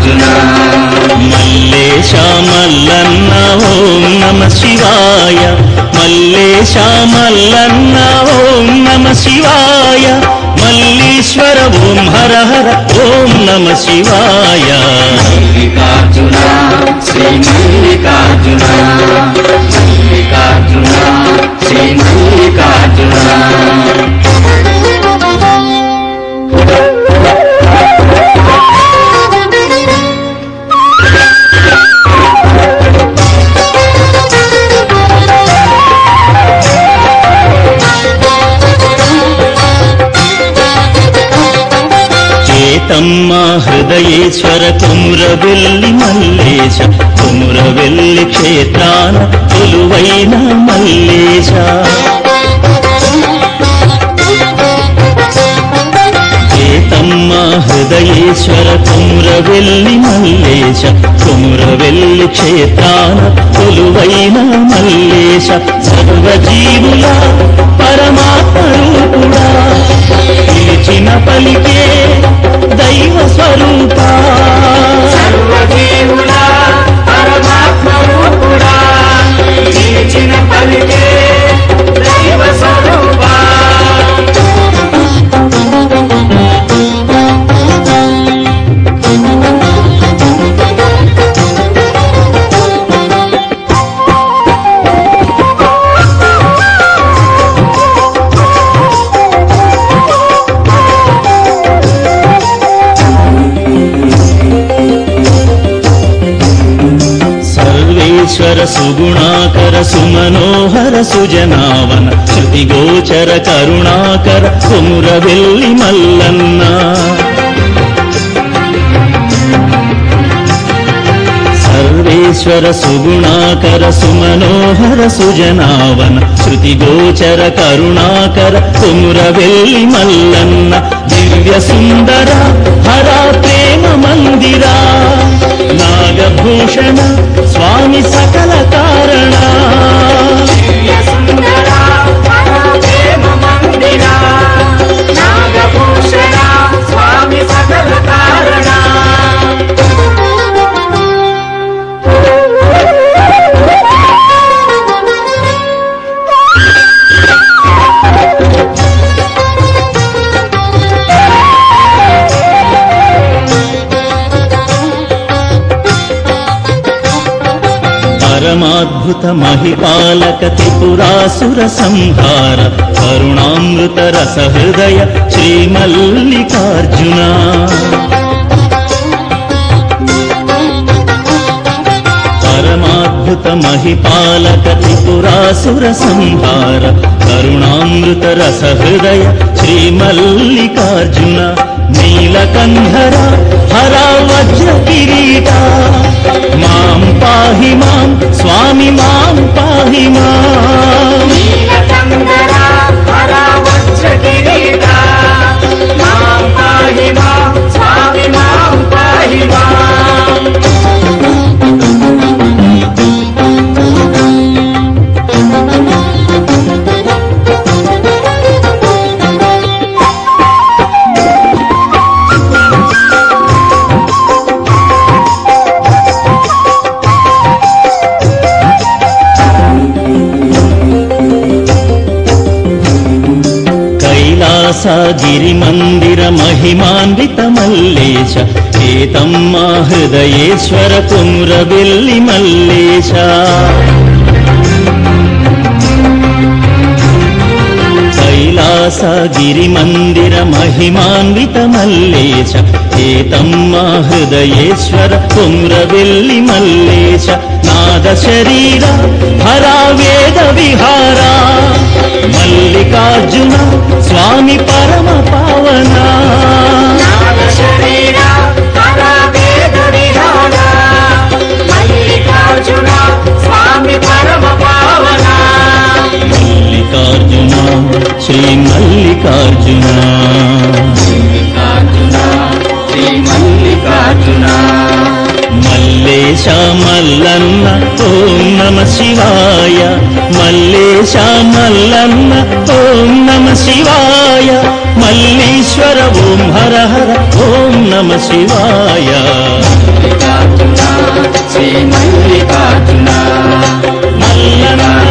మల్లికార్జున మల్లేశ మల్లన్న ఓం నమ శివాయ మల్లేశ మల్లన్న ఓం నమ శివాయ మల్లీశ్వర ఓం హర హర ఓం నమ శివాయ మల్లికార్జున శ్రీ మల్లికార్జున మల్లికార్జున శ్రీ మల్లికార్జున చేతమ్మ హృదయేశ్వర కుమురవెల్లి మల్లేశ కుమురవెల్లి క్షేత్రాన కొలువైన మల్లేశ చేతమ్మ హృదయేశ్వర కుమురవెల్లి మల్లేశ కుమురవెల్లి క్షేత్రాన కొలువైన మల్లేశ సర్వజీవుల పరమాత్మ రూపుడా పిలిచిన పలికే దైవ స్వరూపా సర్వజీవుల పరమాత్మ రూపుడా నిలిచిన పలికే దైవ స్వరూపా సర్వేశ్వర సుగుణాకర సుమనోహర సుజనావన శృతి గోచర కరుణాకర కుమురవెల్లి మల్లన్న సర్వేశ్వర సుగుణాకర సుమనోహర సుజనావన శృతి గోచర కరుణాకర కుమురవెల్లి మల్లన్న దివ్య సుందర హర ప్రేమ మందిరా నాగభూషణ స్వామి సకల కారణ దివ్య సుందర ప్రేమ మందిర నాగభూషణ స్వామి సకల కారణ పరమాద్భుత మహిపాలక త్రిపురాసుర సంహార కరుణామృత రస హృదయ శ్రీమల్లికార్జున పరమాద్భుత మహిపాలక త్రిపురాసుర సంహార కరుణామృత రస హృదయ శ్రీమల్లికార్జున నీలకంధర హర వజ్ర కిరీట మాం పాహి మాం స్వామి మాం పాహి మాం నీలకందర హర వజ్ర కిరీట మాం పాహి మాం స్వామి మాం పాహి మాం కైలాసగిరి మందిర మహిమాన్విత మల్లేశ ఏతమ్మ హృదయేశ్వర కుమ్రవెల్లి మల్లేశ కైలాసగిరి మందిర మహిమాన్విత మల్లేశ ఏతమ్మ హృదయేశ్వర కుమ్రవెల్లి మల్లేశ నాద శరీర హరా వేద విహారా మల్లికార్జున స్వామి పరమ పావన నాద శరీర హర వేద విహార మల్లికార్జున స్వామి పరమ పావన మల్లికార్జున శ్రీ మల్లికార్జున మల్లికార్జున శ్రీ మల్లికార్జున మల్లేశ మల్లన్న ఓం నమ శివాయ మల్లేశ మల్లన్న ఓం నమ శివాయ మల్లీశ్వర ఓం హర హర ఓం నమ శివాయ శ్రీ మల్లికార్జున మల్లన్న